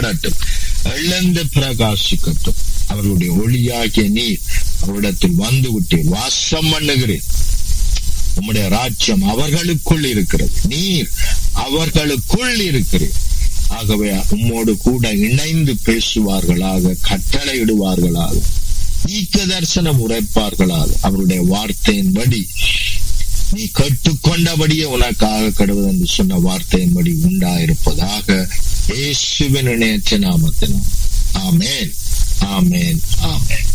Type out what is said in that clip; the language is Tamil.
வரட்டும் எழுந்து பிரகாசிக்கட்டும் அவர்களுடைய ஒளியாகிய நீர் அவரிடத்தில் வந்து விட்டீர் வாசம் பண்ணுகிறேன் உம்முடைய ராஜ்யம் அவர்களுக்குள் இருக்கிறது நீர் அவர்களுக்குள் இருக்கிறேன் ஆகவே உம்மோடு கூட இணைந்து பேசுவார்களாக கட்டளையிடுவார்களாக ஈக்க தரிசனம் உரைப்பார்களாக அவருடைய வார்த்தையின்படி நீ கேட்டுக்கொண்டபடியே உனக்காக கடுவது என்று சொன்ன வார்த்தையின்படி உண்டாயிருப்பதாக இயேசுவின் இணையற்ற நாமத்தினால் ஆமேன் ஆமேன் ஆமேன்